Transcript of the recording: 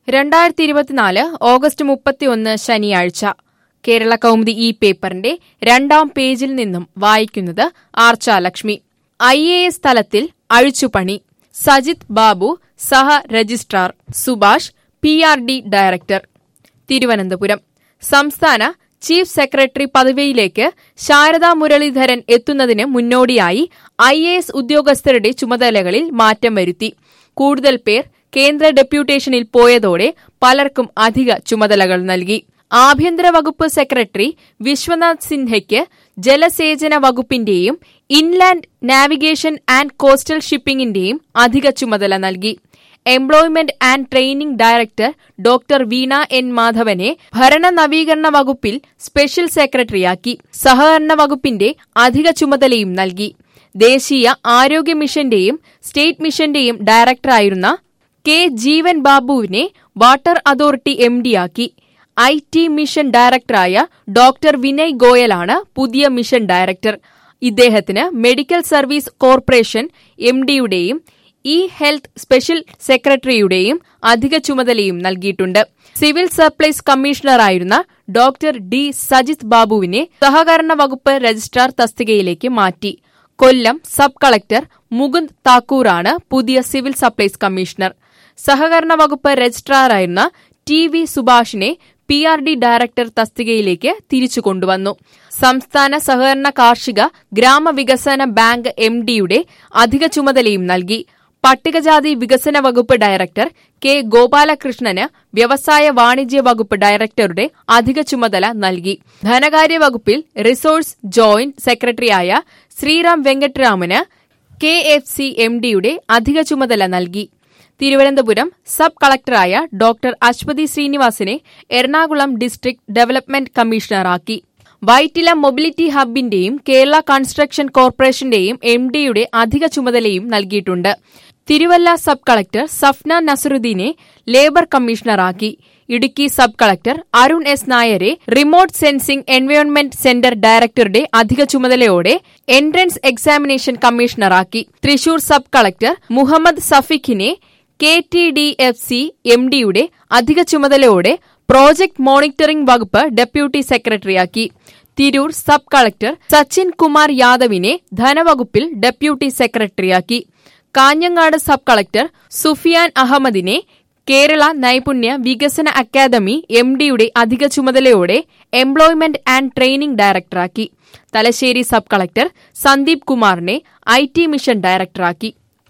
രണ്ടായിരത്തി ഇരുപത്തിനാല് ഓഗസ്റ്റ് മുപ്പത്തിയൊന്ന് ശനിയാഴ്ച കേരള കൗമുദി ഈ പേപ്പറിന്റെ രണ്ടാം പേജിൽ നിന്നും വായിക്കുന്നത് Archa Lakshmi I A S തലത്തിൽ അഴിച്ചുപണി സജിത് ബാബു സഹ registrar Subhash P R D director Thiruvananthapuram സംസ്ഥാന ചീഫ് സെക്രട്ടറി പദവിയിലേക്ക് ശാരദാ മുരളീധരൻ എത്തുന്നതിന് മുന്നോടിയായി ഐ എ എസ് ഉദ്യോഗസ്ഥരുടെ ചുമതലകളിൽ മാറ്റം വരുത്തി കൂടുതൽ പേർ കേന്ദ്ര ഡെപ്യൂട്ടേഷനിൽ പോയതോടെ പലർക്കും അധിക ചുമതലകൾ നൽകി ആഭ്യന്തര വകുപ്പ് സെക്രട്ടറി വിശ്വനാഥ് സിൻഹയ്ക്ക് ജലസേചന വകുപ്പിന്റെയും ഇൻലാൻഡ് നാവിഗേഷൻ ആൻഡ് കോസ്റ്റൽ ഷിപ്പിംഗിന്റെയും അധിക ചുമതല നൽകി employment and training director doctor Veena N മാധവനെ ഭരണ നവീകരണ വകുപ്പിൽ സ്പെഷ്യൽ സെക്രട്ടറിയാക്കി സഹകരണ വകുപ്പിന്റെ അധിക ചുമതലയും നൽകി ദേശീയ ആരോഗ്യ മിഷന്റെയും സ്റ്റേറ്റ് മിഷന്റെയും ഡയറക്ടറായിരുന്ന കെ ജീവൻ ബാബുവിനെ വാട്ടർ അതോറിറ്റി എം ഡിയാക്കി ഐ ടി മിഷൻ ഡയറക്ടറായ ഡോക്ടർ വിനയ് ഗോയലാണ് പുതിയ മിഷൻ ഡയറക്ടർ ഇദ്ദേഹത്തിന് മെഡിക്കൽ സർവീസ് കോർപ്പറേഷൻ എം ഡിയുടെയും ഇ ഹെൽത്ത് സ്പെഷ്യൽ സെക്രട്ടറിയുടെയും അധിക ചുമതലയും നൽകിയിട്ടുണ്ട് സിവിൽ സപ്ലൈസ് കമ്മീഷണറായിരുന്ന ഡോക്ടർ ഡി സജിത് ബാബുവിനെ സഹകരണ വകുപ്പ് രജിസ്ട്രാർ തസ്തികയിലേക്ക് മാറ്റി കൊല്ലം സബ് കളക്ടർ മുകുന്ദ് താക്കൂറാണ് പുതിയ സിവിൽ സപ്ലൈസ് കമ്മീഷണർ സഹകരണ വകുപ്പ് രജിസ്ട്രാറായിരുന്ന ടി വി സുഭാഷിനെ പി ആർ ഡി ഡയറക്ടർ തസ്തികയിലേക്ക് തിരിച്ചു കൊണ്ടുവന്നു സംസ്ഥാന സഹകരണ കാർഷിക ഗ്രാമവികസന ബാങ്ക് എം ഡിയുടെ അധിക ചുമതലയും നൽകി പട്ടികജാതി വികസന വകുപ്പ് ഡയറക്ടർ കെ ഗോപാലകൃഷ്ണന് വ്യവസായ വാണിജ്യ വകുപ്പ് ഡയറക്ടറുടെ അധിക ചുമതല നൽകി ധനകാര്യ വകുപ്പിൽ റിസോഴ്സ് ജോയിന്റ് സെക്രട്ടറിയായ ശ്രീറാം വെങ്കട്ടരാമന് കെ എഫ് സി എം ഡിയുടെ അധിക ചുമതല നൽകി തിരുവനന്തപുരം സബ് കളക്ടറായ ഡോക്ടർ അശ്വതി ശ്രീനിവാസിനെ എറണാകുളം ഡിസ്ട്രിക്ട് ഡെവലപ്മെന്റ് കമ്മീഷണറാക്കി വൈറ്റില മൊബിലിറ്റി ഹബിന്റെയും കേരള കൺസ്ട്രക്ഷൻ കോർപ്പറേഷന്റെയും എം ഡിയുടെ അധിക ചുമതലയും നൽകിയിട്ടുണ്ട് തിരുവല്ല സബ് കളക്ടർ സഫ്ന നസറുദ്ദീനെ ലേബർ കമ്മീഷണറാക്കി Idukki sub collector Arun S നായരെ റിമോട്ട് സെൻസിംഗ് എൻവയോൺമെന്റ് സെന്റർ ഡയറക്ടറുടെ അധിക ചുമതലയോടെ എൻട്രൻസ് എക്സാമിനേഷൻ കമ്മീഷണറാക്കി തൃശൂർ സബ് കളക്ടർ മുഹമ്മദ് സഫിഖിനെ K T D F C M ഡിയുടെ അധിക ചുമതലയോടെ പ്രോജക്ട് മോണിറ്ററിംഗ് വകുപ്പ് ഡെപ്യൂട്ടി സെക്രട്ടറിയാക്കി തിരൂർ സബ് കളക്ടർ സച്ചിൻ കുമാർ യാദവിനെ ധനവകുപ്പിൽ ഡെപ്യൂട്ടി സെക്രട്ടറിയാക്കി കാഞ്ഞങ്ങാട് സബ് കളക്ടർ സുഫിയാൻ അഹമ്മദിനെ കേരള നൈപുണ്യ വികസന അക്കാദമി എം ഡിയുടെ അധിക ചുമതലയോടെ എംപ്ലോയ്മെന്റ് ആൻഡ് ട്രെയിനിംഗ് ഡയറക്ടറാക്കി തലശ്ശേരി സബ് കളക്ടർ സന്ദീപ് കുമാറിനെ ഐ ടി മിഷൻ ഡയറക്ടറാക്കി